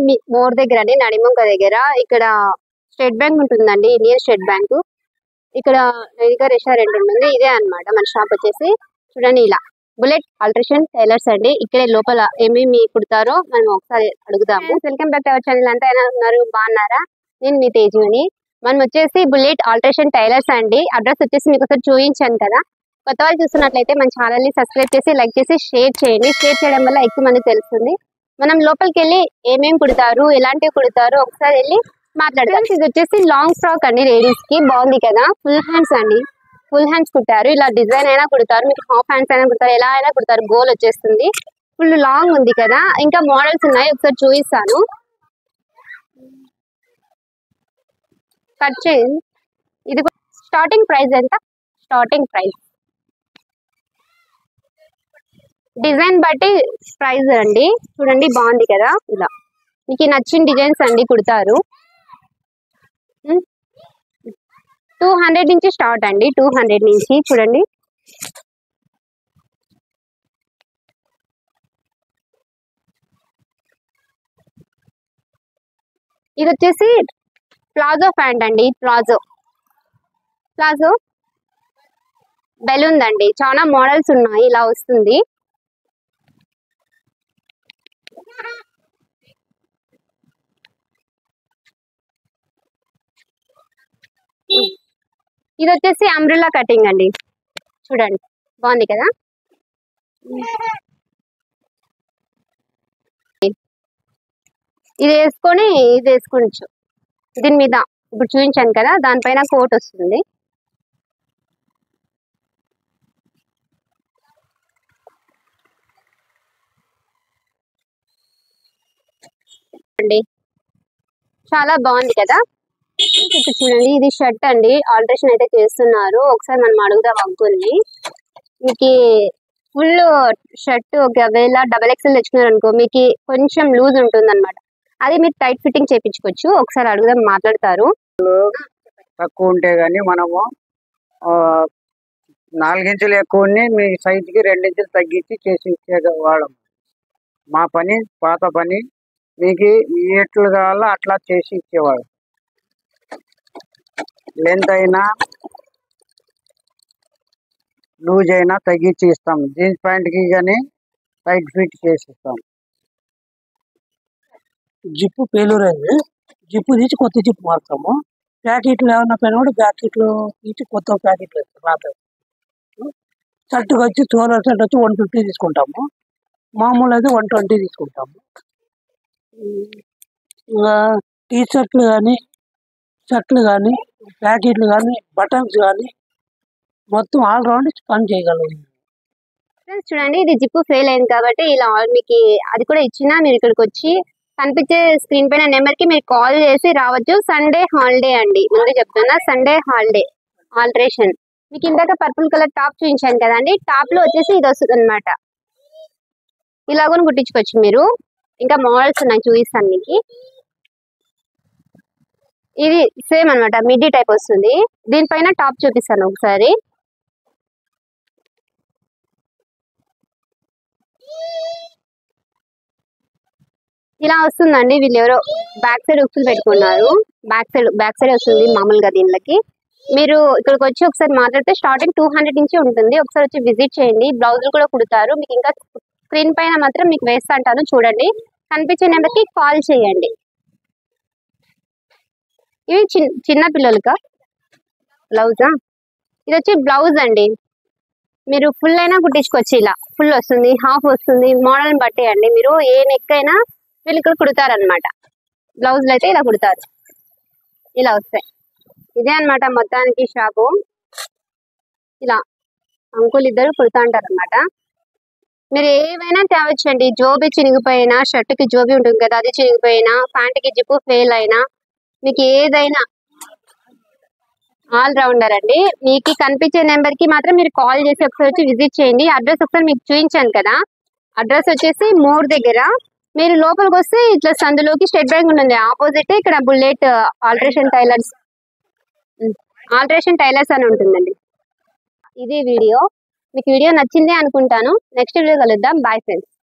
me more దగ్గర అండి నడిముంక దగ్గర ఇక్కడ స్టేట్ బ్యాంక్ ఉంటుందండి ఇండియన్ స్టేట్ బ్యాంక్ ఇక్కడ వేదిక రెస్టారెంట్ ఉంటుంది ఇదే అన్నమాట మన షాప్ వచ్చేసి చూడండి ఇలా బుల్లెట్ ఆల్ట్రేషన్ టైలర్స్ అండి ఇక్కడే లోపల ఏమేమి కుడతారో మనం ఒకసారి అడుగుదాము welcome back to our channel అంతా ఎలా ఉన్నారు బాగున్నారా నేను మీ తేజుని మనం వచ్చేసి బుల్లెట్ ఆల్ట్రేషన్ టైలర్స్ అండి అడ్రస్ వచ్చేసి మీకు ఒకసారి చూపించాను కదా కొత్త వాళ్ళు చూస్తున్నట్లయితే మన ఛానల్ ని సబ్స్క్రైబ్ చేసి లైక్ చేసి షేర్ చేయండి షేర్ చేయడం వల్ల ఎక్కువ మంది తెలుస్తుంది మనం లోపలికి వెళ్ళి ఏమేమి కుడతారు ఎలాంటివి కుడతారు ఒకసారి వెళ్ళి మాట్లాడదాం ఇది వచ్చేసి లాంగ్ ఫ్రాక్ అండి లేడీస్ కి బాగుంది కదా ఫుల్ హ్యాండ్స్ అండి ఫుల్ హ్యాండ్స్ కుట్టారు ఇలా డిజైన్ అయినా కుడతారు మీకు హాఫ్ హ్యాండ్స్ అయినా కుడతారు ఎలా అయినా కుడతారు గోల్ వచ్చేస్తుంది ఫుల్ లాంగ్ ఉంది కదా ఇంకా మోడల్స్ ఉన్నాయి ఒకసారి చూపిస్తాను కట్ చేయండి ఇది స్టార్టింగ్ ప్రైస్ ఎంత స్టార్టింగ్ ప్రైస్ డిజైన్ బట్టి ప్రైస్ అండి చూడండి బాగుంది కదా ఇలా మీకు నచ్చిన డిజైన్స్ అండి కుడతారు టూ హండ్రెడ్ నుంచి స్టార్ట్ అండి టూ హండ్రెడ్ నుంచి చూడండి ఇది వచ్చేసి ప్లాజో ప్యాంట్ అండి ప్లాజో ప్లాజో బెలూన్ అండి చాలా మోడల్స్ ఉన్నాయి ఇలా వస్తుంది ఇది వచ్చేసి అంబ్రిల్లా కటింగ్ అండి చూడండి బాగుంది కదా ఇది వేసుకొని ఇది వేసుకోవచ్చు దీని మీద ఇప్పుడు చూపించాను కదా దానిపైన కోట్ వస్తుంది అండి చాలా బాగుంది కదా ఇప్పుడు చూడండి ఇది షర్ట్ అండి ఆల్టరేషన్ అయితే చేస్తున్నారు ఒకసారి మనం అడుగుదాం అంకుల్ని మీకు ఫుల్ షర్ట్ ఒకవేళ డబల్ ఎక్స్ఎల్ తెచ్చుకున్నారు అనుకో మీకు కొంచెం లూజ్ ఉంటుంది అనమాట అది మీరు టైట్ ఫిట్టింగ్ చేయించుకోవచ్చు ఒకసారి అడుగుదాం మాట్లాడతారు తక్కువ ఉంటే గానీ మనము ఆ, నాలుగించులు ఎక్కువ ఉన్ని మీ సైజుకి రెండించులు తగ్గించి చేసి ఇచ్చేవాళ్ళం మా పని పాత పని మీకు ఎట్లు కావాలో అట్లా చేసి ఇచ్చేవాళ్ళం లెంత్ అయినా లూజ్ అయినా తగ్గించి ఇస్తాం జీన్స్ ప్యాంట్కి కానీ టైట్ ఫిట్ చేసి ఇస్తాం జిప్పు ఫెయిల్యూర్ అయింది జిప్పు తీసి కొత్త జిప్పు మారుతాము ప్యాకెట్లు ఏమన్నా పైన కూడా ప్యాకెట్లు తీసి కొత్త ప్యాకెట్లు వేస్తాం రాత్రి షర్ట్కి వచ్చి ట్వెల్వ్ షర్ట్ వచ్చి వన్ ఫిఫ్టీ తీసుకుంటాము మామూలు అయితే వన్ ట్వంటీ తీసుకుంటాము ఇంకా టీ షర్ట్లు కానీ షర్ట్లు కానీ ప్యాకెట్లు కానీ బటన్స్ కానీ మొత్తం ఆల్ రౌండ్ పని చేయగలం ఫ్రెండ్స్ చూడండి ఇది జిప్పు ఫెయిల్ అయింది కాబట్టి ఇలా మీకు అది కూడా ఇచ్చినా మీరు ఇక్కడికి వచ్చి కనిపించే స్క్రీన్ పైన నెంబర్ కి మీరు కాల్ చేసి రావచ్చు సండే హాలిడే అండి ముందే చెప్తున్నా సండే హాలిడే ఆల్టరేషన్ మీకు ఇందాక పర్పుల్ కలర్ టాప్ చూపించాను కదండి టాప్ లో వచ్చేసి ఇది వస్తుంది అనమాట ఇలా కూడా కుట్టించుకోవచ్చు మీరు ఇంకా మోడల్స్ ఉన్నాయి చూపిస్తాను మీకు ఇది సేమ్ అన్నమాట మిడ్డీ టైప్ వస్తుంది దీనిపైన టాప్ చూపిస్తాను ఒకసారి ఇలా వస్తుందండి వీళ్ళు ఎవరో బ్యాక్ సైడ్ ఉక్సులు పెట్టుకున్నారు బ్యాక్ సైడ్ బ్యాక్ సైడ్ వస్తుంది మామూలుగా దీనిలోకి మీరు ఇక్కడికి వచ్చి ఒకసారి మాట్లాడితే స్టార్టింగ్ టూ హండ్రెడ్ నుంచి ఉంటుంది ఒకసారి వచ్చి విజిట్ చేయండి బ్లౌజులు కూడా కుడతారు మీకు ఇంకా స్క్రీన్ పైన మాత్రం మీకు వేస్తా అంటాను చూడండి కనిపించే నెంబర్కి కాల్ చేయండి ఇవి చిన్న చిన్న పిల్లలకా బ్లౌజా ఇది వచ్చి బ్లౌజ్ అండి మీరు ఫుల్ అయినా కుట్టించుకోవచ్చు ఇలా ఫుల్ వస్తుంది హాఫ్ వస్తుంది మోడల్ బట్టి అండి మీరు ఏ నెక్ అయినా వీళ్ళు ఇక్కడ కుడతారనమాట బ్లౌజులు అయితే ఇలా కుడతారు ఇలా వస్తాయి ఇదే అన్నమాట మొత్తానికి షాపు ఇలా అంకుల్ ఇద్దరు కుడతా అంటారు అనమాట మీరు ఏవైనా తేవచ్చండి జోబి చినిగిపోయినా షర్ట్ కి జోబి ఉంటుంది కదా అది చినిగిపోయినా ప్యాంట్ కి జిప్పు ఫెయిల్ అయినా మీకు ఏదైనా ఆల్ రౌండర్ అండి మీకు కనిపించే నెంబర్ కి మాత్రం మీరు కాల్ చేసి ఒకసారి వచ్చి విజిట్ చేయండి అడ్రస్ ఒకసారి మీకు చూపించాను కదా అడ్రస్ వచ్చేసి మోర్ దగ్గర మీరు లోపలికి వస్తే ఇట్లా సందులోకి స్టేట్ బ్యాంక్ ఉంటుంది ఆపోజిట్ ఇక్కడ bullet alteration tailors alteration tailors అని ఉంటుందండి ఇది వీడియో మీకు వీడియో నచ్చింది అనుకుంటాను నెక్స్ట్ వీడియో కలుద్దాం బాయ్ ఫ్రెండ్స్